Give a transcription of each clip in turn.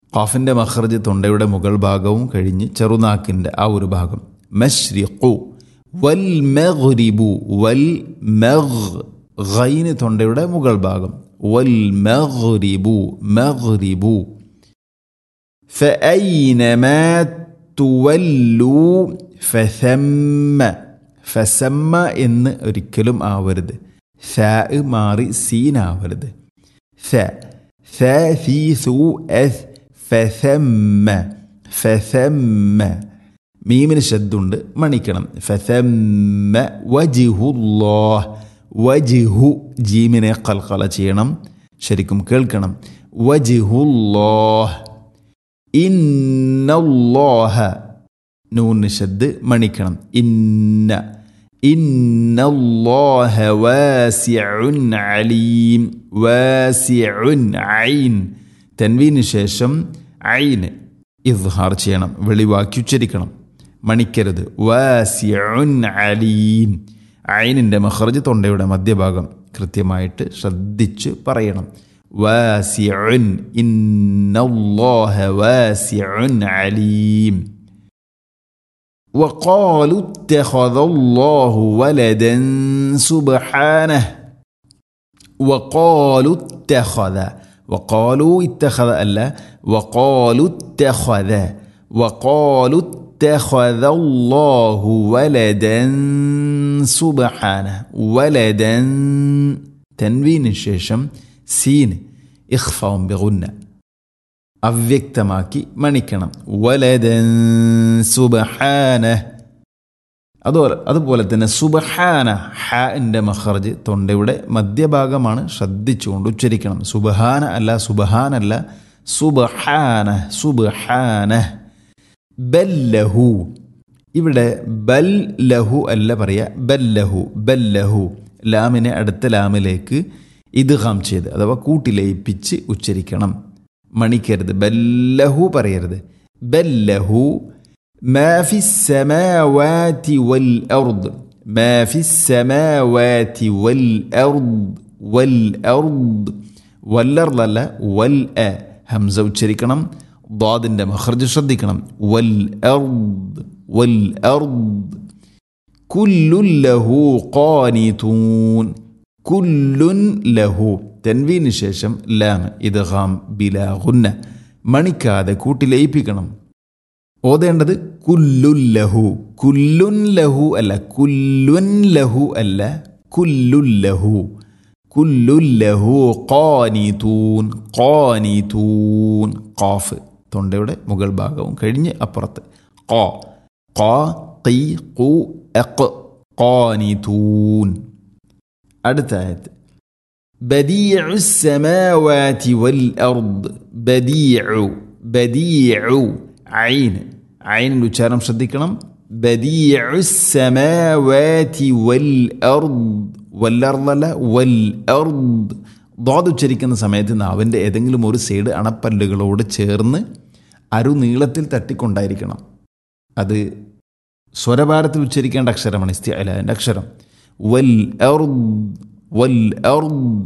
ഖാഫിൻ്റെ മഖർജ് തൊണ്ടയുടെ മുകൾ ഭാഗവും കഴിഞ്ഞ് ചെറുനാക്കിൻ്റെ ആ ഒരു ഭാഗം മഷ്രിഖു വൽ മഗ്രിബു വൽ മഗ് ഗൈന് തൊണ്ടയുടെ മുകൾ ഭാഗം വൽ മഗ്രിബു മഗ്രിബു فأينما تولوا فثم ഫസമ്മ എന്ന് ഒരിക്കലും ആവരുത് ഫ മാറി സീനാവരുത് ഫ ഫ ഫീ സു എസ് ഫസമ്മ ഫസമ്മ മീമിന് ശബ്ദുണ്ട് മണിക്കണം ഫസമ്മ വജിഹുല്ലാഹ് വജിഹു ജീമിനെ കൽക്കല ചെയ്യണം ശരിക്കും കേൾക്കണം വജിഹുല്ലാഹ് ഇന്നല്ലാഹ നൂന് ശബ്ദ് മണിക്കണം ഇന്ന ഇന്നല്ലാഹ വാസിഉൻ അലീം വാസിഉൻ ഐൻ തൻവീന് ശേഷം ഐന് ഇദ്ഹാർ ചെയ്യണം വെളിവാക്കി ഉച്ചരിക്കണം മണിക്കരുത് വാസിഉൻ അലീം ഐനിൻ്റെ മഹർജ് തൊണ്ടയുടെ മധ്യഭാഗം കൃത്യമായിട്ട് ശ്രദ്ധിച്ച് പറയണം വാസിഉൻ ഇന്നല്ലാഹ വാസിഉൻ അലീം وقالوا اتخذ الله ولدا سبحانه وقالوا اتخذ وقالوا اتخذ ألا وقالوا اتخذ وقالوا اتخذ الله ولدا سبحانه ولدا تنوين الشيشم سين إخفاء بغنة അവ്യക്തമാക്കി മണിക്കണം വലദൻ സുബഹാന അതുപോലെ അതുപോലെ തന്നെ സുബഹാന ഹാൻ്റെ മഹർജ് തൊണ്ടയുടെ മധ്യഭാഗമാണ് ശ്രദ്ധിച്ചുകൊണ്ട് ഉച്ചരിക്കണം സുബഹാന അല്ല സുബഹാനല്ല സുബഹാന സുബഹാന ബല്ലഹു ഇവിടെ ബൽ ലഹു അല്ല പറയുക ബല്ലഹു ബല്ലഹു ലാമിനെ അടുത്ത ലാമിലേക്ക് ഇദ്ഹാം ചെയ്ത് അഥവാ കൂട്ടിലയിപ്പിച്ച് ഉച്ചരിക്കണം മണിക്കരുത് ബല്ലഹു പറയരുത് ബല്ലഹു ما في السماوات والأرض ما في السماوات والأرض والأرض والأرض അല്ല വൽ എ ഹംസ ഉച്ചരിക്കണം ضادന്റെ മഖർജ് ശ്രദ്ധിക്കണം വൽ അർദ് വൽ അർദ് കുല്ലുൻ ലഹു ഖാനിതൂൻ കുല്ലുൻ ലഹു തെൻവീന് ശേഷം ലാം ഇദ്ഗാം ബിലാ ഗുന്ന മണിക്കാതെ കൂട്ടിലയിപ്പിക്കണം ഓതേണ്ടത് കുല്ലുൻ ലഹു കുല്ലുൻ ലഹു അല്ല കുല്ലുൻ ലഹു അല്ല കുല്ലുൻ ലഹു കുല്ലുൻ ലഹു ഖാനിതൂൻ ഖാനിതൂൻ ഖാഫ് തൊണ്ടയുടെ മുകൾ ഭാഗവും കഴിഞ്ഞ് അപ്പുറത്ത് ഖാ ഖാ ഖി ഖു അഖ് ഖാനിതൂൻ അടുത്ത ആയത്ത് بديع السماوات والأرض بديع بديع عين عين ഉച്ചാരണം ശ്രദ്ധിക്കണം بديع السماوات والأرض والأرض അല്ല والأرض ദ്വാദ് ഉച്ചരിക്കുന്ന സമയത്ത് നാവിൻ്റെ ഏതെങ്കിലും ഒരു സൈഡ് അണപ്പല്ലുകളോട് ചേർന്ന് അരുനീളത്തിൽ തട്ടിക്കൊണ്ടായിരിക്കണം അത് സ്വരഭാരത്തിൽ ഉച്ചരിക്കേണ്ട അക്ഷരമാണ് ഇസ്തിഅലാൻ്റെ അക്ഷരം വൽ والأرض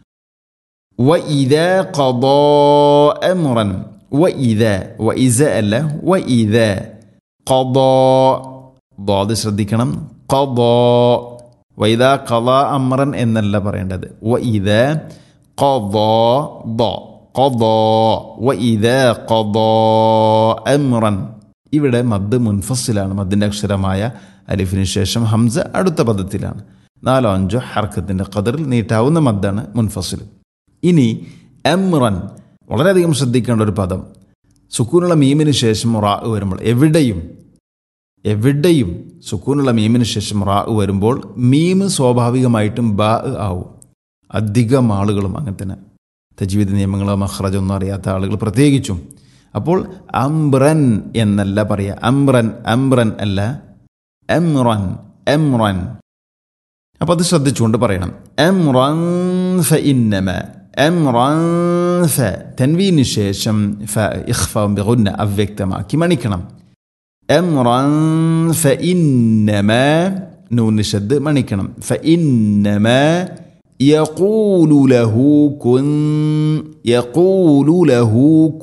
وإذا قضى أمرا وإذا وإذا ألا وإذا قضى ضاد ശ്രദ്ധിക്കണം قضى وإذا قضى أمرا എന്നല്ല പറയേണ്ടത് وإذا قضى ض قضى وإذا قضى أمرا ഇവിടെ മദ് മുൻഫസിലാണ് മദ്ദിൻ്റെ അക്ഷരമായ അലിഫിന് ശേഷം ഹംസ അടുത്ത പദത്തിലാണ് നാലോ അഞ്ചോ ഹർക്കത്തിൻ്റെ കതിറിൽ നീട്ടാവുന്ന മദ്ദാണ് മുൻഫസിൽ ഇനി എംറൻ വളരെയധികം ശ്രദ്ധിക്കേണ്ട ഒരു പദം സുക്കൂനുള്ള മീമിന് ശേഷം റാ വരുമ്പോൾ എവിടെയും എവിടെയും സുക്കൂനുള്ള മീമിന് ശേഷം റാ വരുമ്പോൾ മീമ് സ്വാഭാവികമായിട്ടും ബാ ആവും അധികം ആളുകളും അങ്ങനെ തന്നെ തജ്വീദ് നിയമങ്ങളോ മഹ്റജൊന്നും അറിയാത്ത ആളുകൾ പ്രത്യേകിച്ചും അപ്പോൾ അംബ്രൻ എന്നല്ല പറയുക അംബ്രൻ അംബ്രൻ അല്ല എംറൻ എംറൻ അപ്പോൾ അത് ശ്രദ്ധിച്ചുകൊണ്ട് പറയണം എംറൻ ഫ ഇന്നമ എംറൻ ഫ തൻവീന് ശേഷം ഫ ഇഖ്ഫ ബിഗുന്ന അവ്യക്തമാക്കി മണിക്കണം എംറൻ ഫ ഇന്നമ നൂന് ഷദ് മണിക്കണം ഫ ഇന്നമ يقول له كن يقول له